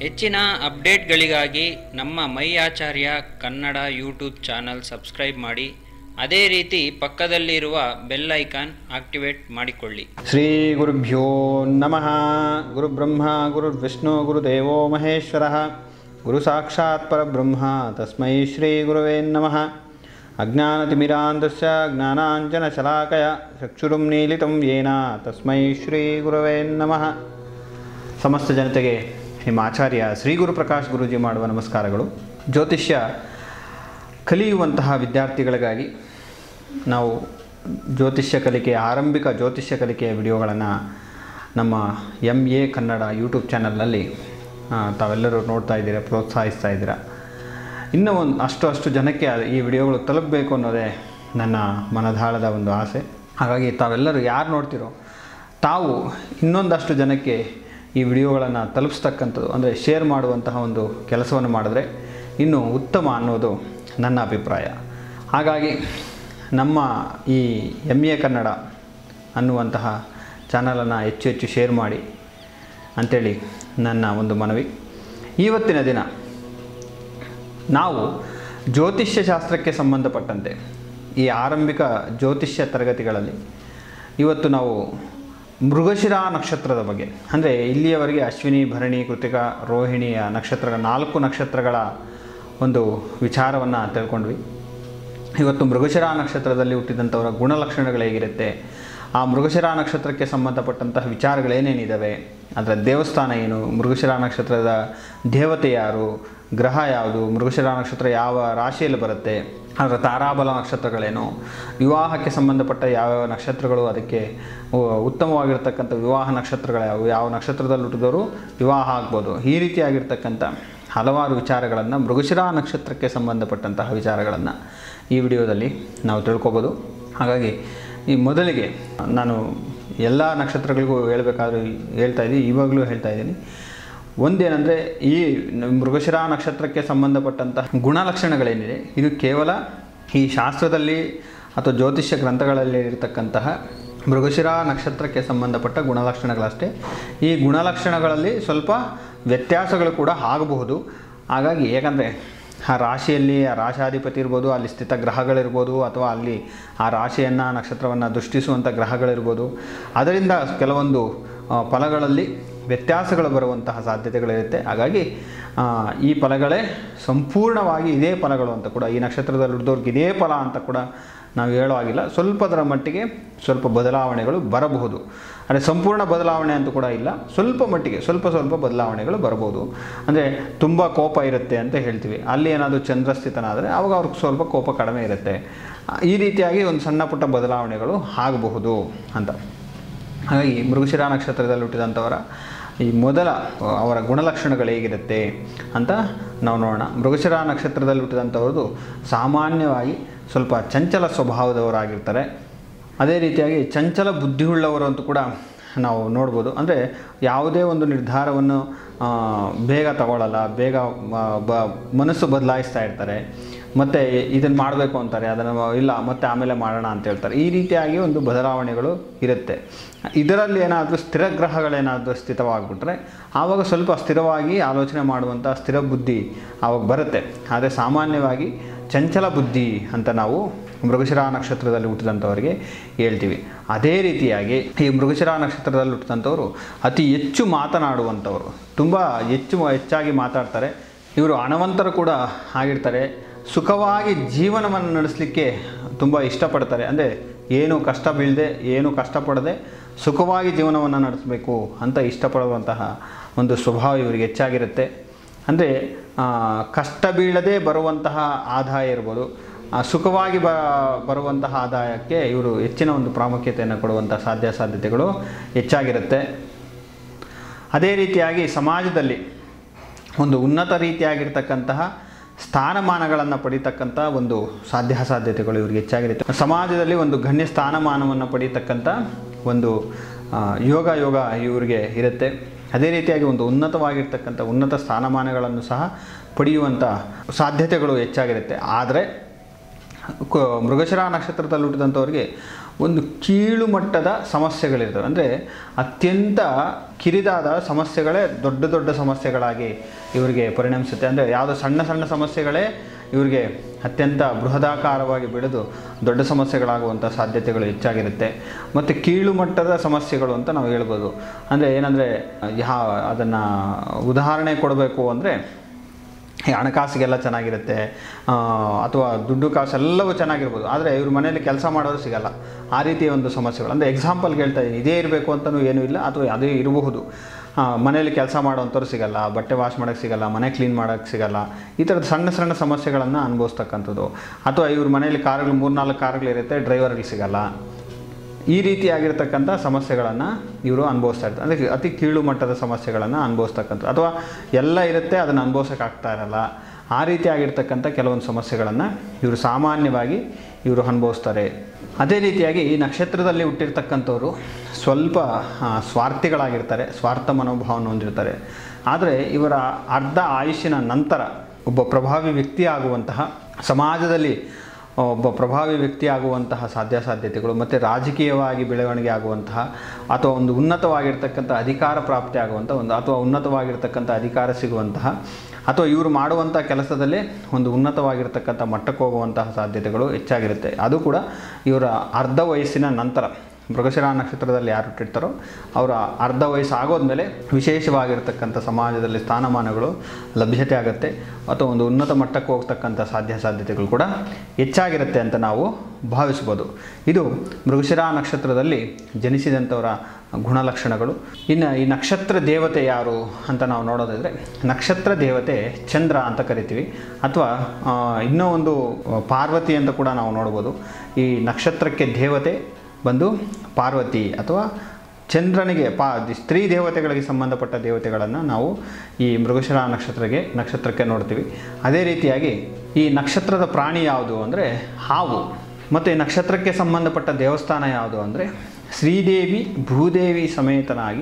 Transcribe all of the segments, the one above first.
ಹೆಚ್ಚಿನ ಅಪ್ಡೇಟ್ಗಳಿಗಾಗಿ ನಮ್ಮ my Acharya Kannada YouTube channel subscribe ಮಾಡಿ ಅದೇ ರೀತಿ ಪಕ್ಕದಲ್ಲಿರುವ ಬೆಲ್ ಐಕಾನ್ ಆಕ್ಟಿವೇಟ್ ಮಾಡಿಕೊಳ್ಳಿ ಶ್ರೀ ಗುರುಭ್ಯೋ ನಮಃ ಗುರುಬ್ರಹ್ಮ ಗುರುರ್ವಿಷ್ಣು ಗುರುದೇವೋ ಮಹೇಶ್ವರ ಗುರು ಸಾಕ್ಷಾತ್ ಪರಬ್ರಹ್ಮ ತಸ್ಮೈ ಶ್ರೀ ಗುರುವೇ ನಮಃ ಅಜ್ಞಾನತಿಮಿರಾಂಧಸ್ಯ ಜ್ಞಾನಾಂಜನಶಲಾಕಯ ಚಕ್ಷುರುಂ ನೀಲಿತಂ ಯೇನ ತಸ್ಮೈ ಶ್ರೀ ಗುರುವೇ ನಮಃ ಸಮಸ್ತ ಜನತೆಗೆ ನಿಮ್ಮ ಆಚಾರ್ಯ ಶ್ರೀ ಗುರು ಪ್ರಕಾಶ್ ಗುರೂಜಿ ಮಾಡುವ ನಮಸ್ಕಾರಗಳು ಜ್ಯೋತಿಷ್ಯ ಕಲಿಯುವಂತಹ ವಿದ್ಯಾರ್ಥಿಗಳಿಗಾಗಿ ನಾವು ಜ್ಯೋತಿಷ್ಯ ಕಲಿಕೆ ಆರಂಭಿಕ ಜ್ಯೋತಿಷ್ಯ ಕಲಿಕೆಯ ವಿಡಿಯೋಗಳನ್ನು ನಮ್ಮ ಎಮ್ ಎ ಕನ್ನಡ ಯೂಟ್ಯೂಬ್ ಚಾನಲ್ನಲ್ಲಿ ಆ, ತಾವೆಲ್ಲರೂ ನೋಡ್ತಾ ಇದ್ದೀರಾ ಪ್ರೋತ್ಸಾಹಿಸ್ತಾ ಇದ್ದೀರಾ ಇನ್ನೂ ಒಂದು ಅಷ್ಟು ಅಷ್ಟು ಜನಕ್ಕೆ ಅದು- ಈ ವಿಡಿಯೋಗಳು ತಲುಪಬೇಕು ಅನ್ನೋದೇ ನನ್ನ ಮನದಾಳದ ಒಂದು ಆಸೆ ಹಾಗಾಗಿ ತಾವೆಲ್ಲರೂ ಯಾರು ನೋಡ್ತಿರೋ ತಾವು ಇನ್ನೊಂದಷ್ಟು ಜನಕ್ಕೆ ಈ ವಿಡಿಯೋಗಳನ್ನು ತಲುಪಿಸ್ತಕ್ಕಂಥದ್ದು ಅಂದರೆ ಶೇರ್ ಮಾಡುವಂತಹ ಒಂದು ಕೆಲಸವನ್ನು ಮಾಡಿದ್ರೆ ಇನ್ನೂ ಉತ್ತಮ ಅನ್ನೋದು ನನ್ನ ಅಭಿಪ್ರಾಯ ಹಾಗಾಗಿ ನಮ್ಮ ಈ ಎಮ್ ಎ ಕನ್ನಡ ಅನ್ನುವಂತಹ ಚಾನಲನ್ನು ಹೆಚ್ಚು ಹೆಚ್ಚು ಶೇರ್ ಮಾಡಿ ಅಂಥೇಳಿ ನನ್ನ ಒಂದು ಮನವಿ ಇವತ್ತಿನ ದಿನ ನಾವು ಜ್ಯೋತಿಷ್ಯ ಶಾಸ್ತ್ರಕ್ಕೆ ಸಂಬಂಧಪಟ್ಟಂತೆ ಈ ಆರಂಭಿಕ ಜ್ಯೋತಿಷ್ಯ ತರಗತಿಗಳಲ್ಲಿ ಇವತ್ತು ನಾವು ಮೃಗಶಿರ ನಕ್ಷತ್ರದ ಬಗ್ಗೆ ಅಂದರೆ ಇಲ್ಲಿಯವರೆಗೆ ಅಶ್ವಿನಿ ಭರಣಿ ಕೃತಿಕ ರೋಹಿಣಿಯ ನಕ್ಷತ್ರಗಳ ನಾಲ್ಕು ನಕ್ಷತ್ರಗಳ ಒಂದು ವಿಚಾರವನ್ನು ತಿಳ್ಕೊಂಡ್ವಿ ಇವತ್ತು ಮೃಗಶಿರ ನಕ್ಷತ್ರದಲ್ಲಿ ಹುಟ್ಟಿದಂಥವರ ಗುಣಲಕ್ಷಣಗಳು ಹೇಗಿರುತ್ತೆ ಆ ಮೃಗಶಿರ ನಕ್ಷತ್ರಕ್ಕೆ ಸಂಬಂಧಪಟ್ಟಂತಹ ವಿಚಾರಗಳೇನೇನಿದ್ದಾವೆ ಅದರ ದೇವಸ್ಥಾನ ಏನು ಮೃಗಶಿರ ನಕ್ಷತ್ರದ ದೇವತೆ ಯಾರು ಗ್ರಹ ಯಾವುದು ಮೃಗಶಿರ ನಕ್ಷತ್ರ ಯಾವ ರಾಶಿಯಲ್ಲಿ ಬರುತ್ತೆ ಅದರ ತಾರಾಬಲ ನಕ್ಷತ್ರಗಳೇನು ವಿವಾಹಕ್ಕೆ ಸಂಬಂಧಪಟ್ಟ ಯಾವ್ಯಾವ ನಕ್ಷತ್ರಗಳು ಅದಕ್ಕೆ ಉ- ಉತ್ತಮವಾಗಿರ್ತಕ್ಕಂಥ ವಿವಾಹ ನಕ್ಷತ್ರಗಳು ಯಾವುವು ಯಾವ ನಕ್ಷತ್ರದಲ್ಲಿ ಹುಟ್ಟಿದವರು ವಿವಾಹ ಆಗ್ಬೋದು ಈ ರೀತಿಯಾಗಿರ್ತಕ್ಕಂಥ ಹಲವಾರು ವಿಚಾರಗಳನ್ನು ಮೃಗಶಿರ ನಕ್ಷತ್ರಕ್ಕೆ ಸಂಬಂಧಪಟ್ಟಂತಹ ವಿಚಾರಗಳನ್ನು ಈ ವಿಡಿಯೋದಲ್ಲಿ ನಾವು ತಿಳ್ಕೊಬೋದು ಹಾಗಾಗಿ ಈ ಮೊದಲಿಗೆ ನಾನು ಎಲ್ಲ ನಕ್ಷತ್ರಗಳಿಗೂ ಹೇಳಬೇಕಾದ್ರೂ ಹೇಳ್ತಾ ಇದ್ದೀನಿ ಇವಾಗಲೂ ಹೇಳ್ತಾ ಇದ್ದೀನಿ ಒಂದೇನೆಂದರೆ ಈ ನ- ಮೃಗಶಿರ ನಕ್ಷತ್ರಕ್ಕೆ ಸಂಬಂಧಪಟ್ಟಂತಹ ಗುಣಲಕ್ಷಣಗಳೇನಿದೆ ಇದು ಕೇವಲ ಈ ಶಾಸ್ತ್ರದಲ್ಲಿ ಅಥವಾ ಜ್ಯೋತಿಷ್ಯ ಗ್ರಂಥಗಳಲ್ಲಿ ಇರತಕ್ಕಂತಹ ಮೃಗಶಿರ ನಕ್ಷತ್ರಕ್ಕೆ ಸಂಬಂಧಪಟ್ಟ ಗುಣಲಕ್ಷಣಗಳಷ್ಟೇ ಈ ಗುಣಲಕ್ಷಣಗಳಲ್ಲಿ ಸ್ವಲ್ಪ ವ್ಯತ್ಯಾಸಗಳು ಕೂಡ ಆಗಬಹುದು ಹಾಗಾಗಿ ಏಕೆಂದರೆ ಆ ರಾಶಿಯಲ್ಲಿ ಆ ರಾಶಾಧಿಪತಿ ಇರ್ಬೋದು ಅಲ್ಲಿ ಸ್ಥಿತ ಗ್ರಹಗಳಿರ್ಬೋದು ಅಥವಾ ಅಲ್ಲಿ ಆ ರಾಶಿಯನ್ನು ನಕ್ಷತ್ರವನ್ನು ದೃಷ್ಟಿಸುವಂಥ ಗ್ರಹಗಳಿರ್ಬೋದು ಅದರಿಂದ ಕೆಲವೊಂದು ಆ, ಫಲಗಳಲ್ಲಿ ವ್ಯತ್ಯಾಸಗಳು ಬರುವಂತಹ ಸಾಧ್ಯತೆಗಳಿರುತ್ತೆ ಹಾಗಾಗಿ ಆ, ಈ ಫಲಗಳೇ ಸಂಪೂರ್ಣವಾಗಿ ಇದೇ ಫಲಗಳು ಅಂತ ಕೂಡ ಈ ನಕ್ಷತ್ರದಲ್ಲಿ ಹುಟ್ಟಿದವ್ರಿಗೆ ಇದೇ ಫಲ ಅಂತ ಕೂಡ ನಾವು ಹೇಳೋ ಆಗಿಲ್ಲ ಸ್ವಲ್ಪದರ ಮಟ್ಟಿಗೆ ಸ್ವಲ್ಪ ಬದಲಾವಣೆಗಳು ಬರಬಹುದು ಅಂದರೆ ಸಂಪೂರ್ಣ ಬದಲಾವಣೆ ಅಂತೂ ಕೂಡ ಇಲ್ಲ ಸ್ವಲ್ಪ ಮಟ್ಟಿಗೆ ಸ್ವಲ್ಪ ಸ್ವಲ್ಪ ಬದಲಾವಣೆಗಳು ಬರ್ಬೋದು ಅಂದರೆ ತುಂಬ ಕೋಪ ಇರುತ್ತೆ ಅಂತ ಹೇಳ್ತೀವಿ ಅಲ್ಲಿ ಏನಾದರೂ ಚಂದ್ರಸ್ಥಿತನಾದರೆ ಆವಾಗ ಅವ್ರಿಗೆ ಸ್ವಲ್ಪ ಕೋಪ ಕಡಿಮೆ ಇರುತ್ತೆ ಈ ರೀತಿಯಾಗಿ ಒಂದು ಸಣ್ಣ ಪುಟ್ಟ ಬದಲಾವಣೆಗಳು ಆಗಬಹುದು ಅಂತ ಹಾಗಾಗಿ ಮೃಗಶಿರ ನಕ್ಷತ್ರದಲ್ಲಿ ಹುಟ್ಟಿದಂಥವರ ಈ ಮೊದಲ ಅವರ ಗುಣಲಕ್ಷಣಗಳು ಹೇಗಿರುತ್ತೆ ಅಂತ ನಾವು ನೋಡೋಣ ಮೃಗಶಿರ ನಕ್ಷತ್ರದಲ್ಲಿ ಹುಟ್ಟಿದಂಥವ್ರದ್ದು ಸಾಮಾನ್ಯವಾಗಿ ಸ್ವಲ್ಪ ಚಂಚಲ ಸ್ವಭಾವದವರಾಗಿರ್ತಾರೆ ಅದೇ ರೀತಿಯಾಗಿ ಚಂಚಲ ಬುದ್ಧಿಯುಳ್ಳವರು ಅಂತೂ ಕೂಡ ನಾವು ನೋಡ್ಬೋದು ಅಂದರೆ ಯಾವುದೇ ಒಂದು ನಿರ್ಧಾರವನ್ನು ಆ, ಬೇಗ ತಗೊಳ್ಳಲ್ಲ ಬೇಗ ಮ- ಬ ಮನಸ್ಸು ಬದಲಾಯಿಸ್ತಾ ಇರ್ತಾರೆ ಮತ್ತು ಇದನ್ನು ಮಾಡಬೇಕು ಅಂತಾರೆ ಅದನ್ನು ಇಲ್ಲ ಮತ್ತೆ ಆಮೇಲೆ ಮಾಡೋಣ ಅಂತ ಹೇಳ್ತಾರೆ ಈ ರೀತಿಯಾಗಿ ಒಂದು ಬದಲಾವಣೆಗಳು ಇರುತ್ತೆ ಇದರಲ್ಲಿ ಏನಾದರೂ ಸ್ಥಿರ ಗ್ರಹಗಳೇನಾದರೂ ಸ್ಥಿತವಾಗಿಬಿಟ್ರೆ ಆವಾಗ ಸ್ವಲ್ಪ ಸ್ಥಿರವಾಗಿ ಆಲೋಚನೆ ಮಾಡುವಂಥ ಸ್ಥಿರ ಬುದ್ಧಿ ಆವಾಗ ಬರುತ್ತೆ ಆದರೆ ಸಾಮಾನ್ಯವಾಗಿ ಚಂಚಲ ಬುದ್ಧಿ ಅಂತ ನಾವು ಮೃಗಶಿರ ನಕ್ಷತ್ರದಲ್ಲಿ ಹುಟ್ಟಿದಂಥವರಿಗೆ ಹೇಳ್ತೀವಿ ಅದೇ ರೀತಿಯಾಗಿ ಈ ಮೃಗಶಿರ ನಕ್ಷತ್ರದಲ್ಲಿ ಹುಟ್ಟಿದಂಥವರು ಅತಿ ಹೆಚ್ಚು ಮಾತನಾಡುವಂಥವರು ತುಂಬ ಹೆಚ್ಚು ಹೆಚ್ಚಾಗಿ ಮಾತಾಡ್ತಾರೆ ಇವರು ಹಣವಂತರು ಕೂಡ ಆಗಿರ್ತಾರೆ ಸುಖವಾಗಿ ಜೀವನವನ್ನು ನಡೆಸಲಿಕ್ಕೆ ತುಂಬ ಇಷ್ಟಪಡ್ತಾರೆ ಅಂದರೆ ಏನು ಕಷ್ಟ ಬೀಳದೆ ಏನು ಕಷ್ಟಪಡದೆ ಸುಖವಾಗಿ ಜೀವನವನ್ನು ನಡೆಸಬೇಕು ಅಂತ ಇಷ್ಟಪಡುವಂತಹ ಒಂದು ಸ್ವಭಾವ ಇವರಿಗೆ ಹೆಚ್ಚಾಗಿರುತ್ತೆ ಅಂದರೆ ಕಷ್ಟ ಬೀಳದೆ ಬರುವಂತಹ ಆದಾಯ ಇರ್ಬೋದು ಆ, ಸುಖವಾಗಿ ಬ ಬರುವಂತಹ ಆದಾಯಕ್ಕೆ ಇವರು ಹೆಚ್ಚಿನ ಒಂದು ಪ್ರಾಮುಖ್ಯತೆಯನ್ನು ಕೊಡುವಂಥ ಸಾಧ್ಯ ಸಾಧ್ಯತೆಗಳು ಹೆಚ್ಚಾಗಿರುತ್ತೆ ಅದೇ ರೀತಿಯಾಗಿ ಸಮಾಜದಲ್ಲಿ ಒಂದು ಉನ್ನತ ರೀತಿಯಾಗಿರ್ತಕ್ಕಂತಹ ಸ್ಥಾನಮಾನಗಳನ್ನು ಪಡಿತಕ್ಕಂಥ ಒಂದು ಸಾಧ್ಯ ಸಾಧ್ಯತೆಗಳು ಇವರಿಗೆ ಹೆಚ್ಚಾಗಿರುತ್ತೆ ಸಮಾಜದಲ್ಲಿ ಒಂದು ಗಣ್ಯ ಸ್ಥಾನಮಾನವನ್ನು ಪಡೀತಕ್ಕಂಥ ಒಂದು ಆ, ಯೋಗ ಯೋಗ ಇವರಿಗೆ ಇರುತ್ತೆ ಅದೇ ರೀತಿಯಾಗಿ ಒಂದು ಉನ್ನತವಾಗಿರ್ತಕ್ಕಂಥ ಉನ್ನತ ಸ್ಥಾನಮಾನಗಳನ್ನು ಸಹ ಪಡೆಯುವಂಥ ಸಾಧ್ಯತೆಗಳು ಹೆಚ್ಚಾಗಿರುತ್ತೆ ಆದರೆ ಕ- ಮೃಗಶಿರ ನಕ್ಷತ್ರದಲ್ಲಿ ಹುಟ್ಟಿದಂಥವ್ರಿಗೆ ಒಂದು ಕೀಳು ಮಟ್ಟದ ಸಮಸ್ಯೆಗಳಿರ್ತವೆ ಅಂದರೆ ಅತ್ಯಂತ ಕಿರಿದಾದ ಸಮಸ್ಯೆಗಳೇ ದೊಡ್ಡ ದೊಡ್ಡ ಸಮಸ್ಯೆಗಳಾಗಿ ಇವರಿಗೆ ಪರಿಣಮಿಸುತ್ತೆ ಅಂದರೆ ಯಾವುದೋ ಸಣ್ಣ ಸಣ್ಣ ಸಮಸ್ಯೆಗಳೇ ಇವರಿಗೆ ಅತ್ಯಂತ ಬೃಹದಾಕಾರವಾಗಿ ಬೆಳೆದು ದೊಡ್ಡ ಸಮಸ್ಯೆಗಳಾಗುವಂಥ ಸಾಧ್ಯತೆಗಳು ಹೆಚ್ಚಾಗಿರುತ್ತೆ ಮತ್ತು ಕೀಳು ಮಟ್ಟದ ಸಮಸ್ಯೆಗಳು ಅಂತ ನಾವು ಹೇಳ್ಬೋದು ಅಂದರೆ ಏನಂದರೆ ಯಾ ಅದನ್ನು ಉದಾಹರಣೆ ಕೊಡಬೇಕು ಅಂದರೆ ಈ ಹಣಕಾಸಿಗೆಲ್ಲ ಚೆನ್ನಾಗಿರುತ್ತೆ ಆ, ಅಥವಾ ದುಡ್ಡು ಕಾಸು ಎಲ್ಲವೂ ಚೆನ್ನಾಗಿರ್ಬೋದು ಆದರೆ ಇವ್ರ ಮನೇಲಿ ಕೆಲಸ ಮಾಡೋರು ಸಿಗಲ್ಲ ಆ ರೀತಿಯ ಒಂದು ಸಮಸ್ಯೆಗಳು ಅಂದರೆ ಎಕ್ಸಾಂಪಲ್ಗೆ ಹೇಳ್ತಾ ಇದ್ದೀನಿ ಇದೇ ಇರಬೇಕು ಅಂತಲೂ ಏನೂ ಇಲ್ಲ ಅಥವಾ ಅದೇ ಇರಬಹುದು ಆ, ಮನೇಲಿ ಕೆಲಸ ಮಾಡೋವಂಥವ್ರು ಸಿಗಲ್ಲ ಬಟ್ಟೆ ವಾಶ್ ಮಾಡೋಕ್ಕೆ ಸಿಗಲ್ಲ ಮನೆ ಕ್ಲೀನ್ ಮಾಡೋಕ್ಕೆ ಸಿಗಲ್ಲ ಈ ಥರದ ಸಣ್ಣ ಸಣ್ಣ ಸಮಸ್ಯೆಗಳನ್ನು ಅನುಭವಿಸ್ತಕ್ಕಂಥದ್ದು ಅಥವಾ ಇವ್ರ ಮನೇಲಿ ಕಾರುಗಳು ಮೂರ್ನಾಲ್ಕು ಕಾರುಗಳಿರುತ್ತೆ ಡ್ರೈವರ್ಗಳು ಸಿಗಲ್ಲ ಈ ರೀತಿಯಾಗಿರ್ತಕ್ಕಂಥ ಸಮಸ್ಯೆಗಳನ್ನು ಇವರು ಅನುಭವಿಸ್ತಾ ಇರ್ತಾರೆ ಅಂದರೆ ಅತಿ ಕೀಳು ಮಟ್ಟದ ಸಮಸ್ಯೆಗಳನ್ನು ಅನುಭವಿಸ್ತಕ್ಕಂಥ ಅಥವಾ ಎಲ್ಲ ಇರುತ್ತೆ ಅದನ್ನು ಅನುಭವಿಸೋಕ್ಕಾಗ್ತಾ ಇರಲ್ಲ ಆ ರೀತಿಯಾಗಿರ್ತಕ್ಕಂಥ ಕೆಲವೊಂದು ಸಮಸ್ಯೆಗಳನ್ನು ಇವರು ಸಾಮಾನ್ಯವಾಗಿ ಇವರು ಅನುಭವಿಸ್ತಾರೆ ಅದೇ ರೀತಿಯಾಗಿ ಈ ನಕ್ಷತ್ರದಲ್ಲಿ ಹುಟ್ಟಿರ್ತಕ್ಕಂಥವ್ರು ಸ್ವಲ್ಪ ಆ, ಸ್ವಾರ್ಥಿಗಳಾಗಿರ್ತಾರೆ ಸ್ವಾರ್ಥ ಮನೋಭಾವವನ್ನು ಹೊಂದಿರ್ತಾರೆ ಆದರೆ ಇವರ ಅರ್ಧ ಆಯುಷ್ಯನ ನಂತರ ಒಬ್ಬ ಪ್ರಭಾವಿ ವ್ಯಕ್ತಿ ಆಗುವಂತಹ ಸಮಾಜದಲ್ಲಿ ಒಬ್ಬ ಪ್ರಭಾವಿ ವ್ಯಕ್ತಿ ಆಗುವಂತಹ ಸಾಧ್ಯಾಸಾಧ್ಯತೆಗಳು ಮತ್ತು ರಾಜಕೀಯವಾಗಿ ಬೆಳವಣಿಗೆ ಆಗುವಂತಹ ಅಥವಾ ಒಂದು ಉನ್ನತವಾಗಿರ್ತಕ್ಕಂಥ ಅಧಿಕಾರ ಪ್ರಾಪ್ತಿ ಆಗುವಂಥ ಒಂದು ಅಥವಾ ಉನ್ನತವಾಗಿರ್ತಕ್ಕಂಥ ಅಧಿಕಾರ ಸಿಗುವಂತಹ ಅಥವಾ ಇವರು ಮಾಡುವಂಥ ಕೆಲಸದಲ್ಲೇ ಒಂದು ಉನ್ನತವಾಗಿರ್ತಕ್ಕಂಥ ಮಟ್ಟಕ್ಕೆ ಹೋಗುವಂತಹ ಸಾಧ್ಯತೆಗಳು ಹೆಚ್ಚಾಗಿರುತ್ತೆ ಅದು ಕೂಡ ಇವರ ಅರ್ಧ ವಯಸ್ಸಿನ ನಂತರ ಮೃಗಶಿರ ನಕ್ಷತ್ರದಲ್ಲಿ ಯಾರು ಹುಟ್ಟಿರ್ತಾರೋ ಅವರ ಅರ್ಧ ವಯಸ್ಸು ಆಗೋದ್ಮೇಲೆ ವಿಶೇಷವಾಗಿರ್ತಕ್ಕಂಥ ಸಮಾಜದಲ್ಲಿ ಸ್ಥಾನಮಾನಗಳು ಲಭ್ಯತೆ ಆಗುತ್ತೆ ಅಥವಾ ಒಂದು ಉನ್ನತ ಮಟ್ಟಕ್ಕೆ ಹೋಗ್ತಕ್ಕಂಥ ಸಾಧ್ಯ ಸಾಧ್ಯತೆಗಳು ಕೂಡ ಹೆಚ್ಚಾಗಿರುತ್ತೆ ಅಂತ ನಾವು ಭಾವಿಸ್ಬೋದು ಇದು ಮೃಗಶಿರ ನಕ್ಷತ್ರದಲ್ಲಿ ಜನಿಸಿದಂಥವರ ಗುಣಲಕ್ಷಣಗಳು ಇನ್ನು ಈ ನಕ್ಷತ್ರ ದೇವತೆ ಯಾರು ಅಂತ ನಾವು ನೋಡೋದಾದರೆ ನಕ್ಷತ್ರ ದೇವತೆ ಚಂದ್ರ ಅಂತ ಕರಿತೀವಿ ಅಥವಾ ಆ, ಇನ್ನೂ ಒಂದು ಪಾರ್ವತಿ ಅಂತ ಕೂಡ ನಾವು ನೋಡ್ಬೋದು ಈ ನಕ್ಷತ್ರಕ್ಕೆ ದೇವತೆ ಬಂದು ಪಾರ್ವತಿ ಅಥವಾ ಚಂದ್ರನಿಗೆ ಪಾ ಸ್ತ್ರೀ ದೇವತೆಗಳಿಗೆ ಸಂಬಂಧಪಟ್ಟ ದೇವತೆಗಳನ್ನು ನಾವು ಈ ಮೃಗಶಿರ ನಕ್ಷತ್ರಕ್ಕೆ ನಕ್ಷತ್ರಕ್ಕೆ ನೋಡ್ತೀವಿ ಅದೇ ರೀತಿಯಾಗಿ ಈ ನಕ್ಷತ್ರದ ಪ್ರಾಣಿ ಯಾವುದು ಅಂದರೆ ಹಾವು ಮತ್ತು ಈ ನಕ್ಷತ್ರಕ್ಕೆ ಸಂಬಂಧಪಟ್ಟ ದೇವಸ್ಥಾನ ಯಾವುದು ಅಂದರೆ ಶ್ರೀದೇವಿ ಭೂದೇವಿ ಸಮೇತನಾಗಿ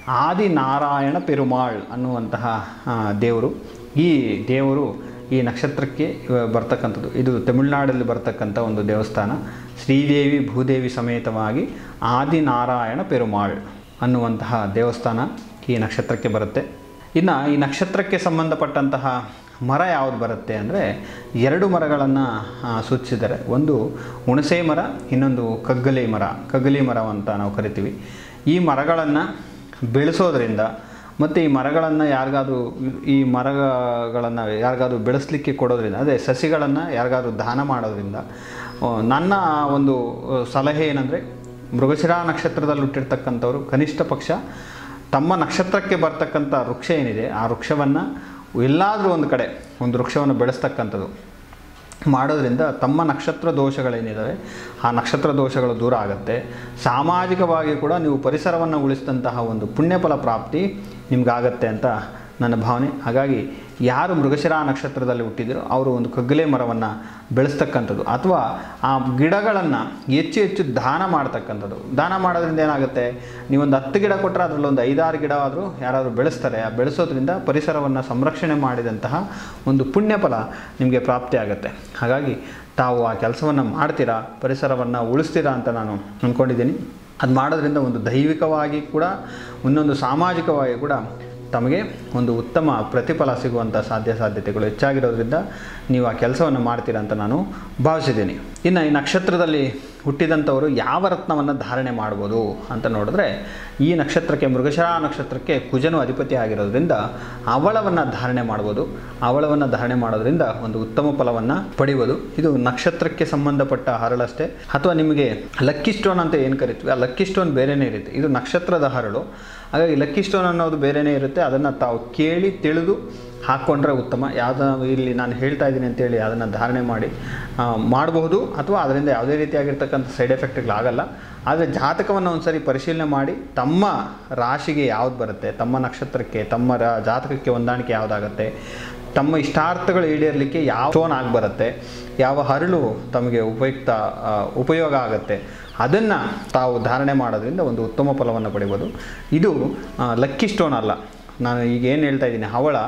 ಆದಿನಾರಾಯಣ ಪೆರುಮಾಳ್ ಅನ್ನುವಂತಹ ಆ, ದೇವರು ಈ ದೇವರು ಈ ನಕ್ಷತ್ರಕ್ಕೆ ಆ, ಬರ್ತಕ್ಕಂಥದ್ದು ಇದು ತಮಿಳುನಾಡಲ್ಲಿ ಬರ್ತಕ್ಕಂಥ ಒಂದು ದೇವಸ್ಥಾನ ಶ್ರೀದೇವಿ ಭೂದೇವಿ ಸಮೇತವಾಗಿ ಆದಿನಾರಾಯಣ ಪೆರುಮಾಳ್ ಅನ್ನುವಂತಹ ದೇವಸ್ಥಾನ ಈ ನಕ್ಷತ್ರಕ್ಕೆ ಬರುತ್ತೆ ಇನ್ನು ಈ ನಕ್ಷತ್ರಕ್ಕೆ ಸಂಬಂಧಪಟ್ಟಂತಹ ಮರ ಯಾವುದು ಬರುತ್ತೆ ಅಂದರೆ ಎರಡು ಮರಗಳನ್ನು ಸೂಚಿಸಿದ್ದಾರೆ ಒಂದು ಹುಣಸೆ ಮರ ಇನ್ನೊಂದು ಕಗ್ಗಲಿ ಮರ ಕಗ್ಗಲಿ ಮರ ಅಂತ ನಾವು ಕರಿತೀವಿ ಈ ಮರಗಳನ್ನು ಬೆಳೆಸೋದ್ರಿಂದ ಮತ್ತು ಈ ಮರಗಳನ್ನು ಯಾರಿಗಾದ್ರೂ ಈ ಮರಗಳನ್ನು ಯಾರಿಗಾದ್ರೂ ಬೆಳೆಸಲಿಕ್ಕೆ ಕೊಡೋದ್ರಿಂದ ಅದೇ ಸಸಿಗಳನ್ನು ಯಾರಿಗಾದ್ರೂ ದಾನ ಮಾಡೋದ್ರಿಂದ ಆ, ನನ್ನ ಒಂದು ಆ, ಸಲಹೆ ಏನಂದರೆ ಮೃಗಶಿರ ನಕ್ಷತ್ರದಲ್ಲಿ ಹುಟ್ಟಿರ್ತಕ್ಕಂಥವ್ರು ಕನಿಷ್ಠ ಪಕ್ಷ ತಮ್ಮ ನಕ್ಷತ್ರಕ್ಕೆ ಬರ್ತಕ್ಕಂಥ ವೃಕ್ಷ ಏನಿದೆ ಆ ವೃಕ್ಷವನ್ನು ಎಲ್ಲಾದರೂ ಒಂದು ಕಡೆ ಒಂದು ವೃಕ್ಷವನ್ನು ಬೆಳೆಸ್ತಕ್ಕಂಥದ್ದು ಮಾಡೋದ್ರಿಂದ ತಮ್ಮ ನಕ್ಷತ್ರ ದೋಷಗಳೇನಿದ್ದಾವೆ ಆ ನಕ್ಷತ್ರ ದೋಷಗಳು ದೂರ ಆಗುತ್ತೆ ಸಾಮಾಜಿಕವಾಗಿ ಕೂಡ ನೀವು ಪರಿಸರವನ್ನು ಉಳಿಸಿದಂತಹ ಒಂದು ಪುಣ್ಯಫಲ ಪ್ರಾಪ್ತಿ ನಿಮ್ಗಾಗತ್ತೆ ಅಂತ ನನ್ನ ಭಾವನೆ ಹಾಗಾಗಿ ಯಾರು ಮೃಗಶಿರ ನಕ್ಷತ್ರದಲ್ಲಿ ಹುಟ್ಟಿದಿರೋ ಅವರು ಒಂದು ಕಗ್ಗಲೆ ಮರವನ್ನು ಬೆಳೆಸ್ತಕ್ಕಂಥದ್ದು ಅಥವಾ ಆ ಗಿಡಗಳನ್ನು ಹೆಚ್ಚು ಹೆಚ್ಚು ದಾನ ಮಾಡ್ತಕ್ಕಂಥದ್ದು ದಾನ ಮಾಡೋದ್ರಿಂದ ಏನಾಗುತ್ತೆ ನೀವೊಂದು ಹತ್ತು ಗಿಡ ಕೊಟ್ಟರೆ ಅದರಲ್ಲಿ ಒಂದು ಐದಾರು ಗಿಡ ಆದರೂ ಯಾರಾದರೂ ಬೆಳೆಸ್ತಾರೆ ಆ ಬೆಳೆಸೋದ್ರಿಂದ ಪರಿಸರವನ್ನು ಸಂರಕ್ಷಣೆ ಮಾಡಿದಂತಹ ಒಂದು ಪುಣ್ಯಫಲ ನಿಮಗೆ ಪ್ರಾಪ್ತಿ ಆಗುತ್ತೆ ಹಾಗಾಗಿ ತಾವು ಆ ಕೆಲಸವನ್ನು ಮಾಡ್ತೀರಾ ಪರಿಸರವನ್ನು ಉಳಿಸ್ತೀರಾ ಅಂತ ನಾನು ಅಂದ್ಕೊಂಡಿದ್ದೀನಿ ಅದು ಮಾಡೋದ್ರಿಂದ ಒಂದು ದೈವಿಕವಾಗಿ ಕೂಡ ಇನ್ನೊಂದು ಸಾಮಾಜಿಕವಾಗಿ ಕೂಡ ತಮಗೆ ಒಂದು ಉತ್ತಮ ಪ್ರತಿಫಲ ಸಿಗುವಂಥ ಸಾಧ್ಯ ಸಾಧ್ಯತೆಗಳು ಹೆಚ್ಚಾಗಿರೋದ್ರಿಂದ ನೀವು ಆ ಕೆಲಸವನ್ನು ಮಾಡ್ತೀರಾ ಅಂತ ನಾನು ಭಾವಿಸಿದ್ದೀನಿ ಇನ್ನು ಈ ನಕ್ಷತ್ರದಲ್ಲಿ ಹುಟ್ಟಿದಂಥವರು ಯಾವ ರತ್ನವನ್ನು ಧಾರಣೆ ಮಾಡ್ಬೋದು ಅಂತ ನೋಡಿದ್ರೆ ಈ ನಕ್ಷತ್ರಕ್ಕೆ ಮೃಗಶಿರ ನಕ್ಷತ್ರಕ್ಕೆ ಕುಜನು ಅಧಿಪತಿ ಆಗಿರೋದ್ರಿಂದ ಅವಳವನ್ನು ಧಾರಣೆ ಮಾಡ್ಬೋದು ಅವಳವನ್ನು ಧಾರಣೆ ಮಾಡೋದ್ರಿಂದ ಒಂದು ಉತ್ತಮ ಫಲವನ್ನು ಪಡಿಬೋದು ಇದು ನಕ್ಷತ್ರಕ್ಕೆ ಸಂಬಂಧಪಟ್ಟ ಹರಳಷ್ಟೇ ಅಥವಾ ನಿಮಗೆ ಲಕ್ಕಿ ಸ್ಟೋನ್ ಅಂತ ಏನು ಕರಿತೀವಿ ಆ ಲಕ್ಕಿ ಸ್ಟೋನ್ ಬೇರೆಯೇ ಇರುತ್ತೆ ಇದು ನಕ್ಷತ್ರದ ಹರಳು ಹಾಗಾಗಿ ಲಕ್ಕಿ ಸ್ಟೋನ್ ಅನ್ನೋದು ಬೇರೆಯೇ ಇರುತ್ತೆ ಅದನ್ನು ತಾವು ಕೇಳಿ ತಿಳಿದು ಹಾಕ್ಕೊಂಡ್ರೆ ಉತ್ತಮ ಯಾವುದೋ ಇಲ್ಲಿ ನಾನು ಹೇಳ್ತಾ ಇದ್ದೀನಿ ಅಂತೇಳಿ ಅದನ್ನು ಧಾರಣೆ ಮಾಡಿ ಆ, ಮಾಡಬಹುದು ಅಥವಾ ಅದರಿಂದ ಯಾವುದೇ ರೀತಿಯಾಗಿರ್ತಕ್ಕಂಥ ಸೈಡ್ ಎಫೆಕ್ಟ್ಗಳಾಗಲ್ಲ ಆದರೆ ಜಾತಕವನ್ನು ಒಂದ್ಸರಿ ಪರಿಶೀಲನೆ ಮಾಡಿ ತಮ್ಮ ರಾಶಿಗೆ ಯಾವ್ದು ಬರುತ್ತೆ ತಮ್ಮ ನಕ್ಷತ್ರಕ್ಕೆ ತಮ್ಮ ರಾ ಜಾತಕಕ್ಕೆ ಹೊಂದಾಣಿಕೆ ಯಾವುದಾಗತ್ತೆ ತಮ್ಮ ಇಷ್ಟಾರ್ಥಗಳು ಈಡೇರಲಿಕ್ಕೆ ಯಾವ ಸ್ಟೋನ್ ಆಗಿ ಬರುತ್ತೆ ಯಾವ ಹರಳು ತಮಗೆ ಉಪಯುಕ್ತ ಆ, ಉಪಯೋಗ ಆಗುತ್ತೆ ಅದನ್ನು ತಾವು ಧಾರಣೆ ಮಾಡೋದ್ರಿಂದ ಒಂದು ಉತ್ತಮ ಫಲವನ್ನು ಪಡಿಬೋದು ಇದು ಲಕ್ಕಿ ಸ್ಟೋನ್ ಅಲ್ಲ ನಾನು ಈಗ ಏನು ಹೇಳ್ತಾ ಇದ್ದೀನಿ ಹವಳ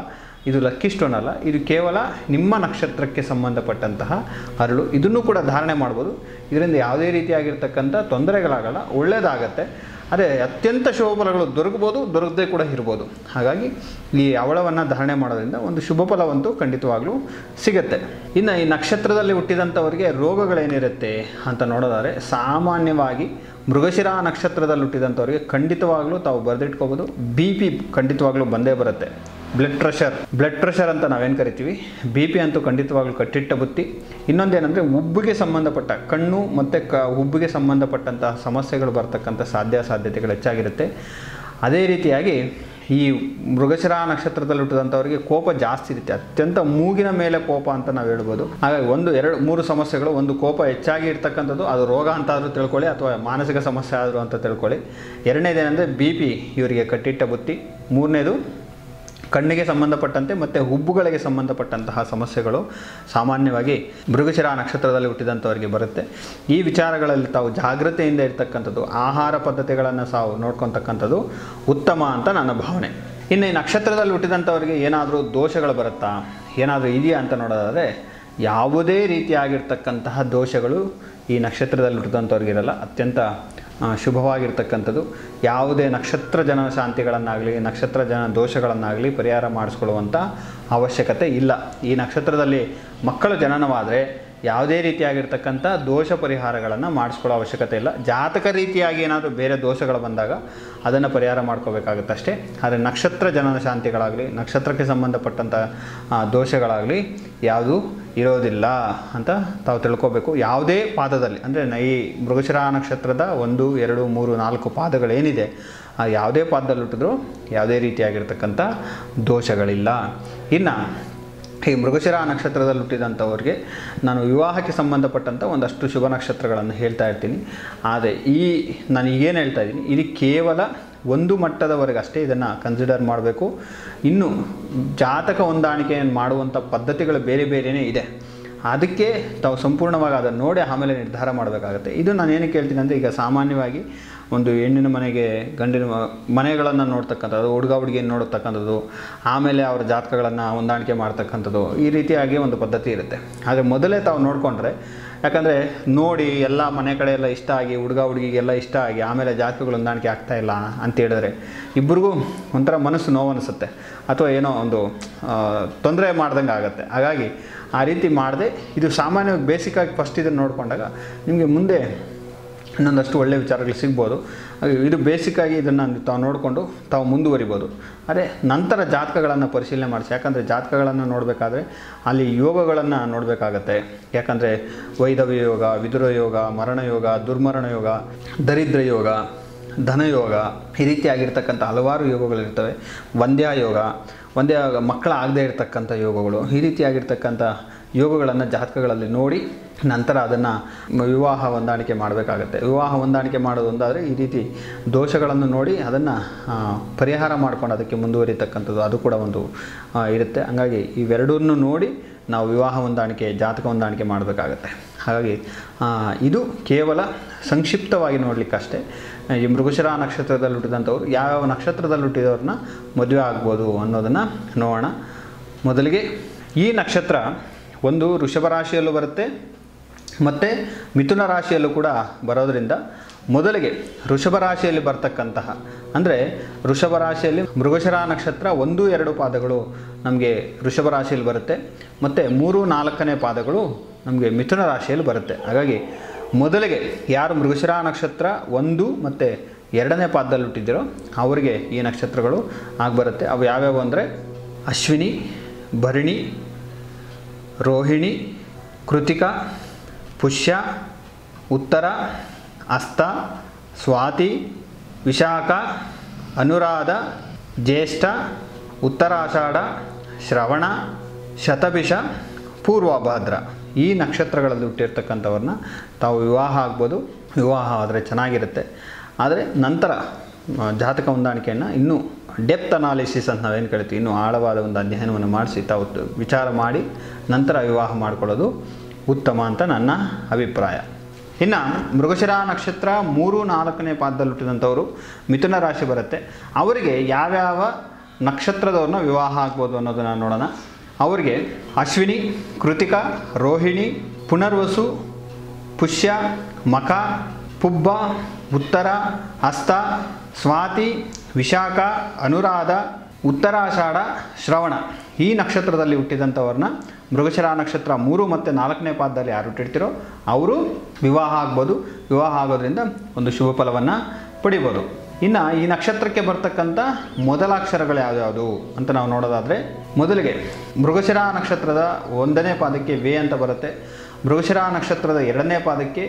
ಇದು ಲಕ್ಕಿ ಸ್ಟೋನ್ ಅಲ್ಲ ಇದು ಕೇವಲ ನಿಮ್ಮ ನಕ್ಷತ್ರಕ್ಕೆ ಸಂಬಂಧಪಟ್ಟಂತಹ ಅರಳು ಇದನ್ನು ಕೂಡ ಧಾರಣೆ ಮಾಡ್ಬೋದು ಇದರಿಂದ ಯಾವುದೇ ರೀತಿಯಾಗಿರ್ತಕ್ಕಂಥ ತೊಂದರೆಗಳಾಗಲ್ಲ ಒಳ್ಳೆಯದಾಗತ್ತೆ ಅದೇ ಅತ್ಯಂತ ಶುಭ ಫಲಗಳು ದೊರಕಬೋದು ದೊರಕದೇ ಕೂಡ ಇರ್ಬೋದು ಹಾಗಾಗಿ ಈ ಅವಳವನ್ನು ಧಾರಣೆ ಮಾಡೋದ್ರಿಂದ ಒಂದು ಶುಭ ಫಲವಂತೂ ಖಂಡಿತವಾಗ್ಲೂ ಸಿಗುತ್ತೆ ಇನ್ನು ಈ ನಕ್ಷತ್ರದಲ್ಲಿ ಹುಟ್ಟಿದಂಥವರಿಗೆ ರೋಗಗಳೇನಿರುತ್ತೆ ಅಂತ ನೋಡೋದಾದರೆ ಸಾಮಾನ್ಯವಾಗಿ ಮೃಗಶಿರ ನಕ್ಷತ್ರದಲ್ಲಿ ಹುಟ್ಟಿದಂಥವ್ರಿಗೆ ಖಂಡಿತವಾಗ್ಲೂ ತಾವು ಬರೆದಿಟ್ಕೋಬೋದು ಬಿ ಪಿ ಖಂಡಿತವಾಗ್ಲೂ ಬಂದೇ ಬರುತ್ತೆ ಬ್ಲಡ್ ಪ್ರೆಷರ್ ಬ್ಲಡ್ ಪ್ರೆಷರ್ ಅಂತ ನಾವೇನು ಕರಿತೀವಿ ಬಿ ಪಿ ಅಂತೂ ಖಂಡಿತವಾಗ್ಲೂ ಕಟ್ಟಿಟ್ಟ ಬುತ್ತಿ ಇನ್ನೊಂದೇನೆಂದರೆ ಉಬ್ಬಿಗೆ ಸಂಬಂಧಪಟ್ಟ ಕಣ್ಣು ಮತ್ತು ಕ ಉಬ್ಬಿಗೆ ಸಂಬಂಧಪಟ್ಟಂತಹ ಸಮಸ್ಯೆಗಳು ಬರ್ತಕ್ಕಂಥ ಸಾಧ್ಯ ಸಾಧ್ಯತೆಗಳು ಹೆಚ್ಚಾಗಿರುತ್ತೆ ಅದೇ ರೀತಿಯಾಗಿ ಈ ಮೃಗಶಿರ ನಕ್ಷತ್ರದಲ್ಲಿ ಹುಟ್ಟಿದಂಥವರಿಗೆ ಕೋಪ ಜಾಸ್ತಿ ಇರುತ್ತೆ ಅತ್ಯಂತ ಮೂಗಿನ ಮೇಲೆ ಕೋಪ ಅಂತ ನಾವು ಹೇಳ್ಬೋದು ಹಾಗಾಗಿ ಒಂದು ಎರಡು ಮೂರು ಸಮಸ್ಯೆಗಳು ಒಂದು ಕೋಪ ಹೆಚ್ಚಾಗಿ ಇರ್ತಕ್ಕಂಥದ್ದು ಅದು ರೋಗ ಅಂತಾದರೂ ತಿಳ್ಕೊಳ್ಳಿ ಅಥವಾ ಮಾನಸಿಕ ಸಮಸ್ಯೆ ಆದರೂ ಅಂತ ತಿಳ್ಕೊಳ್ಳಿ ಎರಡನೇದೇನೆಂದರೆ ಬಿ ಪಿ ಇವರಿಗೆ ಕಟ್ಟಿಟ್ಟ ಬುತ್ತಿ ಮೂರನೇದು ಕಣ್ಣಿಗೆ ಸಂಬಂಧಪಟ್ಟಂತೆ ಮತ್ತು ಹುಬ್ಬುಗಳಿಗೆ ಸಂಬಂಧಪಟ್ಟಂತಹ ಸಮಸ್ಯೆಗಳು ಸಾಮಾನ್ಯವಾಗಿ ಮೃಗಶಿರ ನಕ್ಷತ್ರದಲ್ಲಿ ಹುಟ್ಟಿದಂಥವರಿಗೆ ಬರುತ್ತೆ ಈ ವಿಚಾರಗಳಲ್ಲಿ ತಾವು ಜಾಗ್ರತೆಯಿಂದ ಇರ್ತಕ್ಕಂಥದ್ದು ಆಹಾರ ಪದ್ಧತಿಗಳನ್ನು ಸಾವು ನೋಡ್ಕೊತಕ್ಕಂಥದ್ದು ಉತ್ತಮ ಅಂತ ನನ್ನ ಭಾವನೆ ಇನ್ನು ಈ ನಕ್ಷತ್ರದಲ್ಲಿ ಹುಟ್ಟಿದಂಥವರಿಗೆ ಏನಾದರೂ ದೋಷಗಳು ಬರುತ್ತಾ ಏನಾದರೂ ಇದೆಯಾ ಅಂತ ನೋಡೋದಾದರೆ ಯಾವುದೇ ರೀತಿಯಾಗಿರ್ತಕ್ಕಂತಹ ದೋಷಗಳು ಈ ನಕ್ಷತ್ರದಲ್ಲಿ ಹುಟ್ಟಿದಂಥವ್ರಿಗಿರಲ್ಲ ಅತ್ಯಂತ ಆ, ಶುಭವಾಗಿರ್ತಕ್ಕಂಥದ್ದು ಯಾವುದೇ ನಕ್ಷತ್ರ ಜನ ಶಾಂತಿಗಳನ್ನಾಗಲಿ ನಕ್ಷತ್ರ ಜನ ದೋಷಗಳನ್ನಾಗಲಿ ಪರಿಹಾರ ಮಾಡಿಸ್ಕೊಳ್ಳುವಂಥ ಅವಶ್ಯಕತೆ ಇಲ್ಲ ಈ ನಕ್ಷತ್ರದಲ್ಲಿ ಮಕ್ಕಳು ಜನನವಾದರೆ ಯಾವುದೇ ರೀತಿಯಾಗಿರ್ತಕ್ಕಂಥ ದೋಷ ಪರಿಹಾರಗಳನ್ನು ಮಾಡಿಸ್ಕೊಳ್ಳೋ ಅವಶ್ಯಕತೆ ಇಲ್ಲ ಜಾತಕ ರೀತಿಯಾಗಿ ಏನಾದರೂ ಬೇರೆ ದೋಷಗಳು ಬಂದಾಗ ಅದನ್ನು ಪರಿಹಾರ ಮಾಡ್ಕೋಬೇಕಾಗುತ್ತೆ ಅಷ್ಟೇ ಆದರೆ ನಕ್ಷತ್ರ ಜನನ ಶಾಂತಿಗಳಾಗಲಿ ನಕ್ಷತ್ರಕ್ಕೆ ಸಂಬಂಧಪಟ್ಟಂಥ ಆ, ದೋಷಗಳಾಗಲಿ ಯಾವುದೂ ಇರೋದಿಲ್ಲ ಅಂತ ತಾವು ತಿಳ್ಕೊಬೇಕು ಯಾವುದೇ ಪಾದದಲ್ಲಿ ಅಂದರೆ ಈ ಮೃಗಶಿರ ನಕ್ಷತ್ರದ ಒಂದು ಎರಡು ಮೂರು ನಾಲ್ಕು ಪಾದಗಳೇನಿದೆ ಆ ಯಾವುದೇ ಪಾದದಲ್ಲಿ ಹುಟ್ಟಿದ್ರೂ ಯಾವುದೇ ರೀತಿಯಾಗಿರ್ತಕ್ಕಂಥ ದೋಷಗಳಿಲ್ಲ ಇನ್ನು ಈ ಮೃಗಶಿರ ನಕ್ಷತ್ರದಲ್ಲಿ ಹುಟ್ಟಿದಂಥವ್ರಿಗೆ ನಾನು ವಿವಾಹಕ್ಕೆ ಸಂಬಂಧಪಟ್ಟಂಥ ಒಂದಷ್ಟು ಶುಭ ನಕ್ಷತ್ರಗಳನ್ನು ಹೇಳ್ತಾ ಇರ್ತೀನಿ ಆದರೆ ಈ ನಾನು ಈಗೇನು ಹೇಳ್ತಾ ಇದ್ದೀನಿ ಇದು ಕೇವಲ ಒಂದು ಮಟ್ಟದವರೆಗೆ ಅಷ್ಟೇ ಇದನ್ನು ಕನ್ಸಿಡರ್ ಮಾಡಬೇಕು ಇನ್ನು ಜಾತಕ ಹೊಂದಾಣಿಕೆಯನ್ನು ಮಾಡುವಂಥ ಪದ್ಧತಿಗಳು ಬೇರೆ ಬೇರೆಯೇ ಇದೆ ಅದಕ್ಕೆ ತಾವು ಸಂಪೂರ್ಣವಾಗಿ ಅದನ್ನು ನೋಡಿ ಆಮೇಲೆ ನಿರ್ಧಾರ ಮಾಡಬೇಕಾಗತ್ತೆ ಇದು ನಾನು ಏನಕ್ಕೆ ಹೇಳ್ತೀನಿ ಅಂದರೆ ಈಗ ಸಾಮಾನ್ಯವಾಗಿ ಒಂದು ಹೆಣ್ಣಿನ ಮನೆಗೆ ಗಂಡಿನ ಮ- ಮನೆಗಳನ್ನು ನೋಡ್ತಕ್ಕಂಥದ್ದು ಹುಡುಗ ಹುಡುಗಿಯನ್ನು ನೋಡ್ತಕ್ಕಂಥದ್ದು ಆಮೇಲೆ ಅವರ ಜಾತಕಗಳನ್ನು ಹೊಂದಾಣಿಕೆ ಮಾಡ್ತಕ್ಕಂಥದ್ದು ಈ ರೀತಿಯಾಗಿ ಒಂದು ಪದ್ಧತಿ ಇರುತ್ತೆ ಆದರೆ ಮೊದಲೇ ತಾವು ನೋಡಿಕೊಂಡ್ರೆ ಯಾಕಂದರೆ ನೋಡಿ ಎಲ್ಲ ಮನೆ ಕಡೆ ಎಲ್ಲ ಇಷ್ಟ ಆಗಿ ಹುಡುಗ ಹುಡುಗಿಗೆಲ್ಲ ಇಷ್ಟ ಆಗಿ ಆಮೇಲೆ ಜಾತಕಗಳು ಹೊಂದಾಣಿಕೆ ಆಗ್ತಾ ಇಲ್ಲ ಅಂತ ಹೇಳಿದ್ರೆ ಇಬ್ಬರಿಗೂ ಒಂಥರ ಮನಸ್ಸು ನೋವು ಅನಿಸುತ್ತೆ ಅಥವಾ ಏನೋ ಒಂದು ತೊಂದರೆ ಮಾಡ್ದಂಗೆ ಆಗುತ್ತೆ ಹಾಗಾಗಿ ಆ ರೀತಿ ಮಾಡದೆ ಇದು ಸಾಮಾನ್ಯವಾಗಿ ಬೇಸಿಕ್ಕಾಗಿ ಫಸ್ಟ್ ಇದನ್ನು ನೋಡಿಕೊಂಡಾಗ ನಿಮಗೆ ಮುಂದೆ ಇನ್ನೊಂದಷ್ಟು ಒಳ್ಳೆಯ ವಿಚಾರಗಳು ಸಿಗ್ಬೋದು ಹಾಗೆ ಇದು ಬೇಸಿಕ್ಕಾಗಿ ಇದನ್ನು ತಾವು ನೋಡಿಕೊಂಡು ತಾವು ಮುಂದುವರಿಬೋದು ಅದೇ ನಂತರ ಜಾತಕಗಳನ್ನು ಪರಿಶೀಲನೆ ಮಾಡಿಸಿ ಯಾಕಂದರೆ ಜಾತಕಗಳನ್ನು ನೋಡಬೇಕಾದ್ರೆ ಅಲ್ಲಿ ಯೋಗಗಳನ್ನು ನೋಡಬೇಕಾಗತ್ತೆ ಯಾಕಂದರೆ ವೈದವ್ಯ ಯೋಗ ವಿದುರ ಯೋಗ ಮರಣ ಯೋಗ ದುರ್ಮರಣ ಯೋಗ ದರಿದ್ರ ಯೋಗ ಧನಯೋಗ ಈ ರೀತಿಯಾಗಿರ್ತಕ್ಕಂಥ ಹಲವಾರು ಯೋಗಗಳಿರ್ತವೆ ವಂದ್ಯ ಯೋಗ ವಂದ್ಯ ಮಕ್ಕಳಾಗದೇ ಇರತಕ್ಕಂಥ ಯೋಗಗಳು ಈ ರೀತಿಯಾಗಿರ್ತಕ್ಕಂಥ ಯೋಗಗಳನ್ನು ಜಾತಕಗಳಲ್ಲಿ ನೋಡಿ ನಂತರ ಅದನ್ನು ವಿವಾಹ ಹೊಂದಾಣಿಕೆ ಮಾಡಬೇಕಾಗತ್ತೆ ವಿವಾಹ ಹೊಂದಾಣಿಕೆ ಮಾಡೋದು ಒಂದಾದರೆ ಈ ರೀತಿ ದೋಷಗಳನ್ನು ನೋಡಿ ಅದನ್ನು ಪರಿಹಾರ ಮಾಡ್ಕೊಂಡು ಅದಕ್ಕೆ ಮುಂದುವರಿತಕ್ಕಂಥದ್ದು ಅದು ಕೂಡ ಒಂದು ಆ, ಇರುತ್ತೆ ಹಂಗಾಗಿ ಇವೆರಡನ್ನೂ ನೋಡಿ ನಾವು ವಿವಾಹ ಹೊಂದಾಣಿಕೆ ಜಾತಕ ಹೊಂದಾಣಿಕೆ ಮಾಡಬೇಕಾಗತ್ತೆ ಹಾಗಾಗಿ ಆ, ಇದು ಕೇವಲ ಸಂಕ್ಷಿಪ್ತವಾಗಿ ನೋಡಲಿಕ್ಕಷ್ಟೇ ಈ ಮೃಗಶಿರ ನಕ್ಷತ್ರದಲ್ಲಿ ಹುಟ್ಟಿದಂಥವ್ರು ಯಾವ್ಯಾವ ನಕ್ಷತ್ರದಲ್ಲಿ ಹುಟ್ಟಿದವ್ರನ್ನ ಮದುವೆ ಆಗ್ಬೋದು ಅನ್ನೋದನ್ನು ನೋಡೋಣ ಮೊದಲಿಗೆ ಈ ನಕ್ಷತ್ರ ಒಂದು ವೃಷಭ ರಾಶಿಯಲ್ಲೂ ಬರುತ್ತೆ ಮತ್ತು ಮಿಥುನ ರಾಶಿಯಲ್ಲೂ ಕೂಡ ಬರೋದರಿಂದ ಮೊದಲಿಗೆ ವೃಷಭ ರಾಶಿಯಲ್ಲಿ ಬರ್ತಕ್ಕಂತಹ ಅಂದರೆ ವೃಷಭ ರಾಶಿಯಲ್ಲಿ ಮೃಗಶಿರ ನಕ್ಷತ್ರ ಒಂದು ಎರಡು ಪಾದಗಳು ನಮಗೆ ವೃಷಭ ರಾಶಿಯಲ್ಲಿ ಬರುತ್ತೆ ಮತ್ತು ಮೂರು ನಾಲ್ಕನೇ ಪಾದಗಳು ನಮಗೆ ಮಿಥುನ ರಾಶಿಯಲ್ಲಿ ಬರುತ್ತೆ ಹಾಗಾಗಿ ಮೊದಲಿಗೆ ಯಾರು ಮೃಗಶಿರ ನಕ್ಷತ್ರ ಒಂದು ಮತ್ತು ಎರಡನೇ ಪಾದದಲ್ಲಿ ಹುಟ್ಟಿದ್ದೀರೋ ಅವರಿಗೆ ಈ ನಕ್ಷತ್ರಗಳು ಆಗಿಬರುತ್ತೆ ಅವು ಯಾವ್ಯಾವು ಅಂದರೆ ಅಶ್ವಿನಿ ಭರಣಿ ರೋಹಿಣಿ ಕೃತಿಕ ಪುಷ್ಯ ಉತ್ತರ ಹಸ್ತ ಸ್ವಾತಿ ವಿಶಾಖ ಅನುರಾಧ ಜ್ಯೇಷ್ಠ ಉತ್ತರಾಷಾಢ ಶ್ರವಣ ಶತಭಿಷ ಪೂರ್ವಭಾದ್ರ ಈ ನಕ್ಷತ್ರಗಳಲ್ಲಿ ಹುಟ್ಟಿರ್ತಕ್ಕಂಥವ್ರನ್ನ ತಾವು ವಿವಾಹ ಆಗ್ಬೋದು ವಿವಾಹ ಆದರೆ ಚೆನ್ನಾಗಿರುತ್ತೆ ಆದರೆ ನಂತರ ಆ, ಜಾತಕ ಹೊಂದಾಣಿಕೆಯನ್ನು ಇನ್ನೂ ಡೆಪ್ತ್ ಅನಾಲಿಸಿಸ್ ಅಂತ ನಾವೇನು ಕರಿತೀವಿ ಇನ್ನೂ ಆಳವಾದ ಒಂದು ಅಧ್ಯಯನವನ್ನು ಮಾಡಿಸಿ ತಾವು ತ- ವಿಚಾರ ಮಾಡಿ ನಂತರ ವಿವಾಹ ಮಾಡಿಕೊಳ್ಳೋದು ಉತ್ತಮ ಅಂತ ನನ್ನ ಅಭಿಪ್ರಾಯ ಇನ್ನು ಮೃಗಶಿರ ನಕ್ಷತ್ರ ಮೂರು ನಾಲ್ಕನೇ ಪಾದದಲ್ಲಿ ಹುಟ್ಟಿದಂಥವರು ಮಿಥುನ ರಾಶಿ ಬರುತ್ತೆ ಅವರಿಗೆ ಯಾವ್ಯಾವ ನಕ್ಷತ್ರದವ್ರನ್ನ ವಿವಾಹ ಆಗ್ಬೋದು ಅನ್ನೋದನ್ನು ನೋಡೋಣ ಅವ್ರಿಗೆ ಅಶ್ವಿನಿ ಕೃತಿಕ ರೋಹಿಣಿ ಪುನರ್ವಸು ಪುಷ್ಯ ಮಖ ಪುಬ್ಬ ಉತ್ತರ ಹಸ್ತ ಸ್ವಾತಿ ವಿಶಾಖ ಅನುರಾಧ ಉತ್ತರಾಷಾಢ ಶ್ರವಣ ಈ ನಕ್ಷತ್ರದಲ್ಲಿ ಹುಟ್ಟಿದಂಥವ್ರನ್ನ ಮೃಗಶಿರ ನಕ್ಷತ್ರ ಮೂರು ಮತ್ತು ನಾಲ್ಕನೇ ಪಾದದಲ್ಲಿ ಯಾರು ಹುಟ್ಟಿರ್ತೀರೋ ಅವರು ವಿವಾಹ ಆಗ್ಬೋದು ವಿವಾಹ ಆಗೋದ್ರಿಂದ ಒಂದು ಶುಭ ಫಲವನ್ನು ಪಡಿಬೋದು ಇನ್ನು ಈ ನಕ್ಷತ್ರಕ್ಕೆ ಬರ್ತಕ್ಕಂಥ ಮೊದಲ ಅಕ್ಷರಗಳು ಯಾವ್ಯಾವುದು ಅಂತ ನಾವು ನೋಡೋದಾದರೆ ಮೊದಲಿಗೆ ಮೃಗಶಿರ ನಕ್ಷತ್ರದ ಒಂದನೇ ಪಾದಕ್ಕೆ ವೇ ಅಂತ ಬರುತ್ತೆ ಮೃಗಶಿರ ನಕ್ಷತ್ರದ ಎರಡನೇ ಪಾದಕ್ಕೆ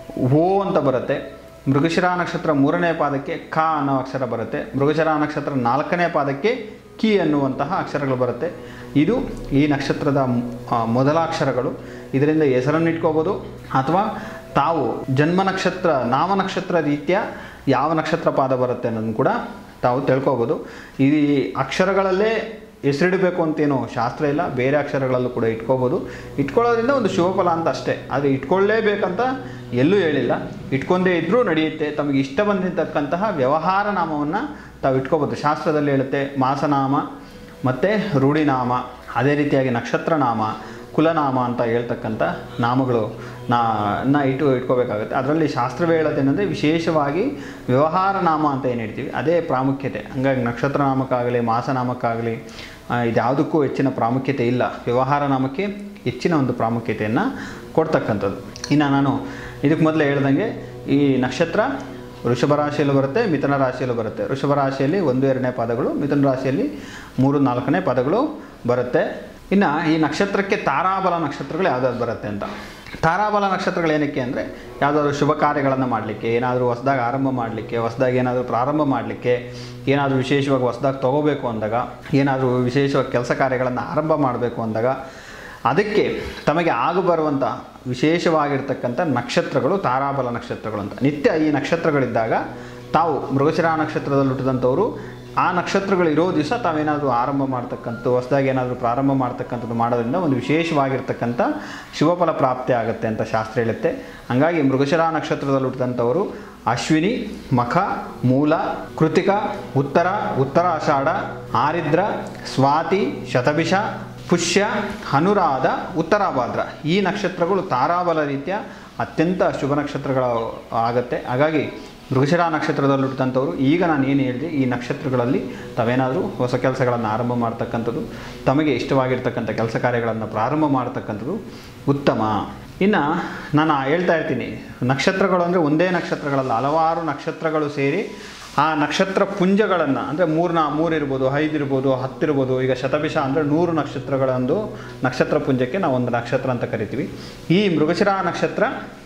ಓ ಅಂತ ಬರುತ್ತೆ ಮೃಗಶಿರ ನಕ್ಷತ್ರ ಮೂರನೇ ಪಾದಕ್ಕೆ ಕ ಅನ್ನೋ ಅಕ್ಷರ ಬರುತ್ತೆ ಮೃಗಶಿರ ನಕ್ಷತ್ರ ನಾಲ್ಕನೇ ಪಾದಕ್ಕೆ ಕಿ ಅನ್ನುವಂತಹ ಅಕ್ಷರಗಳು ಬರುತ್ತೆ ಇದು ಈ ನಕ್ಷತ್ರದ ಆ, ಮೊದಲ ಅಕ್ಷರಗಳು ಇದರಿಂದ ಹೆಸರನ್ನು ಇಟ್ಕೋಬೋದು ಅಥವಾ ತಾವು ಜನ್ಮ ನಕ್ಷತ್ರ ನಾಮ ನಕ್ಷತ್ರ ರೀತಿಯ ಯಾವ ನಕ್ಷತ್ರ ಪಾದ ಬರುತ್ತೆ ಅನ್ನೋದನ್ನು ಕೂಡ ತಾವು ತಿಳ್ಕೊಬೋದು ಈ ಅಕ್ಷರಗಳಲ್ಲೇ ಹೆಸರಿಡಬೇಕು ಅಂತೇನು ಶಾಸ್ತ್ರ ಇಲ್ಲ ಬೇರೆ ಅಕ್ಷರಗಳಲ್ಲೂ ಕೂಡ ಇಟ್ಕೋಬೋದು ಇಟ್ಕೊಳ್ಳೋದ್ರಿಂದ ಒಂದು ಶುಭ ಫಲ ಅಂತ ಅಷ್ಟೇ ಆದರೆ ಇಟ್ಕೊಳ್ಳೇಬೇಕಂತ ಎಲ್ಲೂ ಹೇಳಿಲ್ಲ ಇಟ್ಕೊಂಡೇ ಇದ್ದರೂ ನಡೆಯುತ್ತೆ ತಮಗೆ ಇಷ್ಟ ಬಂದಿರತಕ್ಕಂತಹ ವ್ಯವಹಾರ ನಾಮವನ್ನು ತಾವು ಇಟ್ಕೋಬೋದು ಶಾಸ್ತ್ರದಲ್ಲಿ ಹೇಳುತ್ತೆ ಮಾಸನಾಮ ಮತ್ತು ರೂಢಿನಾಮ ಅದೇ ರೀತಿಯಾಗಿ ನಕ್ಷತ್ರನಾಮ ಕುಲನಾಮ ಅಂತ ಹೇಳ್ತಕ್ಕಂಥ ನಾಮಗಳು ನಾ ನ ಇಟ್ಟು ಇಟ್ಕೋಬೇಕಾಗುತ್ತೆ ಅದರಲ್ಲಿ ಶಾಸ್ತ್ರವೇ ಹೇಳೋದೇನೆಂದರೆ ವಿಶೇಷವಾಗಿ ವ್ಯವಹಾರ ನಾಮ ಅಂತ ಏನು ಹೇಳ್ತೀವಿ ಅದೇ ಪ್ರಾಮುಖ್ಯತೆ ಹಂಗಾಗಿ ನಕ್ಷತ್ರನಾಮಕ್ಕಾಗಲಿ ಮಾಸನಾಮಕ್ಕಾಗಲಿ ಆ, ಇದ್ಯಾವುದಕ್ಕೂ ಹೆಚ್ಚಿನ ಪ್ರಾಮುಖ್ಯತೆ ಇಲ್ಲ ವ್ಯವಹಾರ ನಾಮಕ್ಕೆ ಹೆಚ್ಚಿನ ಒಂದು ಪ್ರಾಮುಖ್ಯತೆಯನ್ನು ಕೊಡ್ತಕ್ಕಂಥದ್ದು ಇನ್ನು ನಾನು ಇದಕ್ಕೆ ಮೊದಲೇ ಹೇಳ್ದಂಗೆ ಈ ನಕ್ಷತ್ರ ವೃಷಭ ರಾಶಿಯಲ್ಲೂ ಬರುತ್ತೆ ಮಿಥುನ ರಾಶಿಯಲ್ಲೂ ಬರುತ್ತೆ ವೃಷಭ ರಾಶಿಯಲ್ಲಿ ಒಂದು ಎರಡನೇ ಪದಗಳು ಮಿಥುನ ರಾಶಿಯಲ್ಲಿ ಮೂರು ನಾಲ್ಕನೇ ಪದಗಳು ಬರುತ್ತೆ ಇನ್ನು ಈ ನಕ್ಷತ್ರಕ್ಕೆ ತಾರಾಬಲ ನಕ್ಷತ್ರಗಳು ಯಾವ್ದಾದ್ರು ಬರುತ್ತೆ ಅಂತ ತಾರಾಬಲ ನಕ್ಷತ್ರಗಳು ಏನಕ್ಕೆ ಅಂದರೆ ಯಾವುದಾದ್ರು ಶುಭ ಕಾರ್ಯಗಳನ್ನು ಮಾಡಲಿಕ್ಕೆ ಏನಾದರೂ ಹೊಸ್ದಾಗಿ ಆರಂಭ ಮಾಡಲಿಕ್ಕೆ ಹೊಸ್ದಾಗಿ ಏನಾದರೂ ಪ್ರಾರಂಭ ಮಾಡಲಿಕ್ಕೆ ಏನಾದರೂ ವಿಶೇಷವಾಗಿ ಹೊಸ್ದಾಗಿ ತೊಗೋಬೇಕು ಅಂದಾಗ ಏನಾದರೂ ವಿಶೇಷವಾಗಿ ಕೆಲಸ ಕಾರ್ಯಗಳನ್ನು ಆರಂಭ ಮಾಡಬೇಕು ಅಂದಾಗ ಅದಕ್ಕೆ ತಮಗೆ ಆಗಬರುವಂಥ ವಿಶೇಷವಾಗಿರ್ತಕ್ಕಂಥ ನಕ್ಷತ್ರಗಳು ತಾರಾಬಲ ನಕ್ಷತ್ರಗಳು ಅಂತ ನಿತ್ಯ ಈ ನಕ್ಷತ್ರಗಳಿದ್ದಾಗ ತಾವು ಮೃಗಶಿರ ನಕ್ಷತ್ರದಲ್ಲಿ ಹುಟ್ಟಿದಂಥವರು ಆ ನಕ್ಷತ್ರಗಳು ಇರೋ ದಿವಸ ತಾವೇನಾದರೂ ಆರಂಭ ಮಾಡ್ತಕ್ಕಂಥ ಹೊಸದಾಗಿ ಏನಾದರೂ ಪ್ರಾರಂಭ ಮಾಡ್ತಕ್ಕಂಥದ್ದು ಮಾಡೋದ್ರಿಂದ ಒಂದು ವಿಶೇಷವಾಗಿರ್ತಕ್ಕಂಥ ಶುಭಫಲ ಪ್ರಾಪ್ತಿ ಆಗುತ್ತೆ ಅಂತ ಶಾಸ್ತ್ರ ಹೇಳುತ್ತೆ ಹಂಗಾಗಿ ಮೃಗಶಿರ ನಕ್ಷತ್ರದಲ್ಲಿ ಹುಟ್ಟಿದಂಥವರು ಅಶ್ವಿನಿ ಮಖ ಮೂಲ ಕೃತಿಕ ಉತ್ತರ ಉತ್ತರ ಆಷಾಢ ಆರಿದ್ರ ಸ್ವಾತಿ ಶತಭಿಷ ಪುಷ್ಯ ಅನುರಾಧ ಉತ್ತರಾಭಾದ್ರ ಈ ನಕ್ಷತ್ರಗಳು ತಾರಾಬಲ ರೀತಿಯ ಅತ್ಯಂತ ಶುಭ ನಕ್ಷತ್ರಗಳು ಆಗುತ್ತೆ ಹಾಗಾಗಿ ಮೃಗಶಿರ ನಕ್ಷತ್ರದಲ್ಲಿ ಹುಟ್ಟಿದಂಥವ್ರು ಈಗ ನಾನು ಏನು ಹೇಳಿದೆ ಈ ನಕ್ಷತ್ರಗಳಲ್ಲಿ ತಾವೇನಾದರೂ ಹೊಸ ಕೆಲಸಗಳನ್ನು ಆರಂಭ ಮಾಡ್ತಕ್ಕಂಥದ್ದು ತಮಗೆ ಇಷ್ಟವಾಗಿರ್ತಕ್ಕಂಥ ಕೆಲಸ ಕಾರ್ಯಗಳನ್ನು ಪ್ರಾರಂಭ ಮಾಡ್ತಕ್ಕಂಥದ್ದು ಉತ್ತಮ ಇನ್ನು ನಾನು ಹೇಳ್ತಾ ಇರ್ತೀನಿ ನಕ್ಷತ್ರಗಳು ಅಂದರೆ ಒಂದೇ ನಕ್ಷತ್ರಗಳಲ್ಲ ಹಲವಾರು ನಕ್ಷತ್ರಗಳು ಸೇರಿ ಆ ನಕ್ಷತ್ರ ಪುಂಜಗಳನ್ನು ಅಂದರೆ ಮೂರ್ನ ಮೂರು ಇರ್ಬೋದು ಐದು ಇರ್ಬೋದು ಹತ್ತು ಇರ್ಬೋದು ಈಗ ಶತಭಿಷ ಅಂದರೆ ನೂರು ನಕ್ಷತ್ರಗಳೊಂದು ನಕ್ಷತ್ರ ಪುಂಜಕ್ಕೆ ನಾವು ಒಂದು ನಕ್ಷತ್ರ ಅಂತ ಕರಿತೀವಿ ಈ ಮೃಗಶಿರ ನಕ್ಷತ್ರ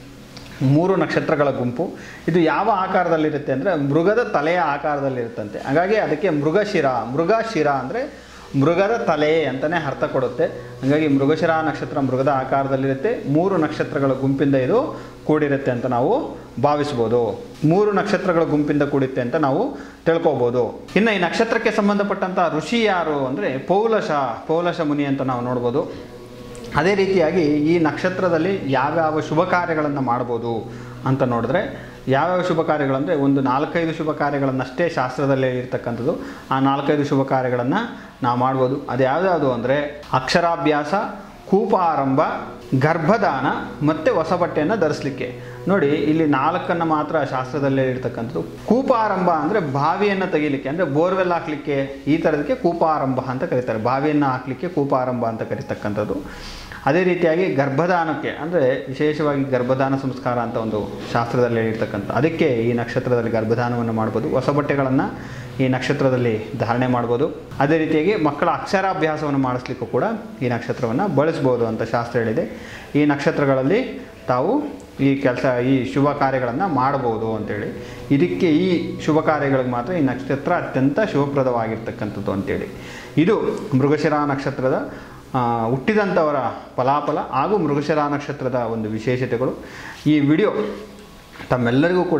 ಮೂರು ನಕ್ಷತ್ರಗಳ ಗುಂಪು ಇದು ಯಾವ ಆಕಾರದಲ್ಲಿರುತ್ತೆ ಅಂದರೆ ಮೃಗದ ತಲೆಯ ಆಕಾರದಲ್ಲಿರುತ್ತಂತೆ ಹಾಗಾಗಿ ಅದಕ್ಕೆ ಮೃಗಶಿರ ಮೃಗಶಿರ ಅಂದರೆ ಮೃಗದ ತಲೆ ಅಂತಲೇ ಅರ್ಥ ಕೊಡುತ್ತೆ ಹಾಗಾಗಿ ಮೃಗಶಿರ ನಕ್ಷತ್ರ ಮೃಗದ ಆಕಾರದಲ್ಲಿರುತ್ತೆ ಮೂರು ನಕ್ಷತ್ರಗಳ ಗುಂಪಿಂದ ಇದು ಕೂಡಿರುತ್ತೆ ಅಂತ ನಾವು ಭಾವಿಸ್ಬೋದು ಮೂರು ನಕ್ಷತ್ರಗಳ ಗುಂಪಿಂದ ಕೂಡುತ್ತೆ ಅಂತ ನಾವು ತಿಳ್ಕೊಬೋದು ಇನ್ನು ಈ ನಕ್ಷತ್ರಕ್ಕೆ ಸಂಬಂಧಪಟ್ಟಂಥ ಋಷಿ ಯಾರು ಅಂದರೆ ಪೌಲಶ ಪೌಲಶ ಮುನಿ ಅಂತ ನಾವು ನೋಡ್ಬೋದು ಅದೇ ರೀತಿಯಾಗಿ ಈ ನಕ್ಷತ್ರದಲ್ಲಿ ಯಾವ್ಯಾವ ಶುಭ ಕಾರ್ಯಗಳನ್ನು ಮಾಡ್ಬೋದು ಅಂತ ನೋಡಿದ್ರೆ ಯಾವ್ಯಾವ ಶುಭ ಕಾರ್ಯಗಳಂದರೆ ಒಂದು ನಾಲ್ಕೈದು ಶುಭ ಕಾರ್ಯಗಳನ್ನಷ್ಟೇ ಶಾಸ್ತ್ರದಲ್ಲಿ ಇರ್ತಕ್ಕಂಥದ್ದು ಆ ನಾಲ್ಕೈದು ಶುಭ ಕಾರ್ಯಗಳನ್ನು ನಾವು ಮಾಡ್ಬೋದು ಅದು ಯಾವ್ಯಾವುದು ಅಂದರೆ ಅಕ್ಷರಾಭ್ಯಾಸ ಕೂಪಾರಂಭ ಗರ್ಭದಾನ ಮತ್ತು ಹೊಸ ಬಟ್ಟೆಯನ್ನು ಧರಿಸ್ಲಿಕ್ಕೆ ನೋಡಿ ಇಲ್ಲಿ ನಾಲ್ಕನ್ನು ಮಾತ್ರ ಶಾಸ್ತ್ರದಲ್ಲೇ ಇರ್ತಕ್ಕಂಥದ್ದು ಕೂಪಾರಂಭ ಅಂದರೆ ಬಾವಿಯನ್ನು ತೆಗಿಲಿಕ್ಕೆ ಅಂದರೆ ಬೋರ್ವೆಲ್ ಹಾಕ್ಲಿಕ್ಕೆ ಈ ಥರದಕ್ಕೆ ಕೂಪಾರಂಭ ಅಂತ ಕರೀತಾರೆ ಬಾವಿಯನ್ನು ಹಾಕ್ಲಿಕ್ಕೆ ಕೂಪಾರಂಭ ಅಂತ ಕರೀತಕ್ಕಂಥದ್ದು ಅದೇ ರೀತಿಯಾಗಿ ಗರ್ಭದಾನಕ್ಕೆ ಅಂದರೆ ವಿಶೇಷವಾಗಿ ಗರ್ಭದಾನ ಸಂಸ್ಕಾರ ಅಂತ ಒಂದು ಶಾಸ್ತ್ರದಲ್ಲಿ ಹೇಳಿರ್ತಕ್ಕಂಥ ಅದಕ್ಕೆ ಈ ನಕ್ಷತ್ರದಲ್ಲಿ ಗರ್ಭದಾನವನ್ನು ಮಾಡ್ಬೋದು ಹೊಸ ಬಟ್ಟೆಗಳನ್ನು ಈ ನಕ್ಷತ್ರದಲ್ಲಿ ಧಾರಣೆ ಮಾಡ್ಬೋದು ಅದೇ ರೀತಿಯಾಗಿ ಮಕ್ಕಳ ಅಕ್ಷರಾಭ್ಯಾಸವನ್ನು ಮಾಡಿಸ್ಲಿಕ್ಕೂ ಕೂಡ ಈ ನಕ್ಷತ್ರವನ್ನು ಬಳಸ್ಬೋದು ಅಂತ ಶಾಸ್ತ್ರ ಹೇಳಿದೆ ಈ ನಕ್ಷತ್ರಗಳಲ್ಲಿ ತಾವು ಈ ಕೆಲಸ ಈ ಶುಭ ಕಾರ್ಯಗಳನ್ನು ಮಾಡಬಹುದು ಅಂತೇಳಿ ಇದಕ್ಕೆ ಈ ಶುಭ ಕಾರ್ಯಗಳಿಗೆ ಮಾತ್ರ ಈ ನಕ್ಷತ್ರ ಅತ್ಯಂತ ಶುಭಪ್ರದವಾಗಿರ್ತಕ್ಕಂಥದ್ದು ಅಂತೇಳಿ ಇದು ಮೃಗಶಿರ ನಕ್ಷತ್ರದ ಆ, ಹುಟ್ಟಿದಂಥವರ ಫಲಾಫಲ ಹಾಗೂ ಮೃಗಶಿರ ನಕ್ಷತ್ರದ ಒಂದು ವಿಶೇಷತೆಗಳು ಈ ವಿಡಿಯೋ ತಮ್ಮೆಲ್ಲರಿಗೂ ಕೂಡ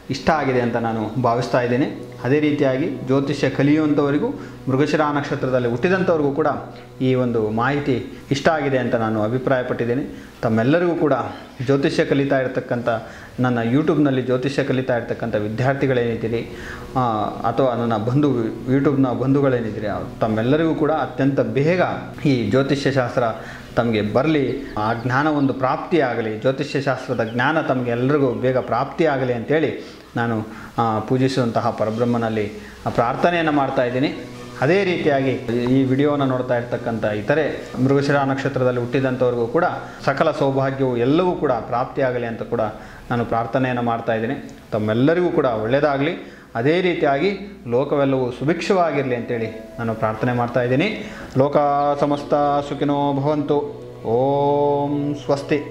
ಇಷ್ಟ ಆಗಿದೆ ಅಂತ ನಾನು ಭಾವಿಸ್ತಾ ಇದ್ದೇನೆ ಅದೇ ರೀತಿಯಾಗಿ ಜ್ಯೋತಿಷ್ಯ ಕಲಿಯುವಂಥವರಿಗೂ ಮೃಗಶಿರಾ ನಕ್ಷತ್ರದಲ್ಲಿ ಹುಟ್ಟಿದಂಥವ್ರಿಗೂ ಕೂಡ ಈ ಒಂದು ಮಾಹಿತಿ ಇಷ್ಟ ಆಗಿದೆ ಅಂತ ನಾನು ಅಭಿಪ್ರಾಯಪಟ್ಟಿದ್ದೇನೆ ತಮ್ಮೆಲ್ಲರಿಗೂ ಕೂಡ ಜ್ಯೋತಿಷ್ಯ ಕಲಿತಾ ಇರತಕ್ಕಂಥ ನನ್ನ ಯೂಟ್ಯೂಬ್ನಲ್ಲಿ ಜ್ಯೋತಿಷ್ಯ ಕಲಿತಾ ಇರ್ತಕ್ಕಂಥ ವಿದ್ಯಾರ್ಥಿಗಳೇನಿದ್ದೀರಿ ಆ, ಅಥವಾ ನನ್ನ ಬಂಧು ಯೂಟ್ಯೂಬ್ನ ಬಂಧುಗಳೇನಿದ್ದೀರಿ ಅವ್ರು ತಮ್ಮೆಲ್ಲರಿಗೂ ಕೂಡ ಅತ್ಯಂತ ಬೇಗ ಈ ಜ್ಯೋತಿಷ್ಯ ಶಾಸ್ತ್ರ ತಮಗೆ ಬರಲಿ ಆ ಜ್ಞಾನ ಒಂದು ಪ್ರಾಪ್ತಿಯಾಗಲಿ ಜ್ಯೋತಿಷ್ಯ ಶಾಸ್ತ್ರದ ಜ್ಞಾನ ತಮಗೆ ಎಲ್ಲರಿಗೂ ಬೇಗ ಪ್ರಾಪ್ತಿಯಾಗಲಿ ಅಂತೇಳಿ ನಾನು ಆ, ಪೂಜಿಸುವಂತಹ ಪರಬ್ರಹ್ಮನಲ್ಲಿ ಪ್ರಾರ್ಥನೆಯನ್ನು ಮಾಡ್ತಾ ಇದ್ದೀನಿ ಅದೇ ರೀತಿಯಾಗಿ ಈ ವಿಡಿಯೋನ ನೋಡ್ತಾ ಇರ್ತಕ್ಕಂಥ ಇತರೆ ಮೃಗಶಿರಾ ನಕ್ಷತ್ರದಲ್ಲಿ ಹುಟ್ಟಿದಂಥವ್ರಿಗೂ ಕೂಡ ಸಕಲ ಸೌಭಾಗ್ಯವು ಎಲ್ಲವೂ ಕೂಡ ಪ್ರಾಪ್ತಿಯಾಗಲಿ ಅಂತ ಕೂಡ ನಾನು ಪ್ರಾರ್ಥನೆಯನ್ನು ಮಾಡ್ತಾ ಇದ್ದೀನಿ ತಮ್ಮೆಲ್ಲರಿಗೂ ಕೂಡ ಒಳ್ಳೆಯದಾಗಲಿ ಅದೇ ರೀತಿಯಾಗಿ ಲೋಕವೆಲ್ಲವೂ ಸುಭಿಕ್ಷವಾಗಿರಲಿ ಅಂತೇಳಿ ನಾನು ಪ್ರಾರ್ಥನೆ ಮಾಡ್ತಾ ಇದ್ದೀನಿ ಲೋಕ ಸಮಸ್ತ ಸುಖಿನೋ ಭವಂತು ಓಂ ಸ್ವಸ್ತಿ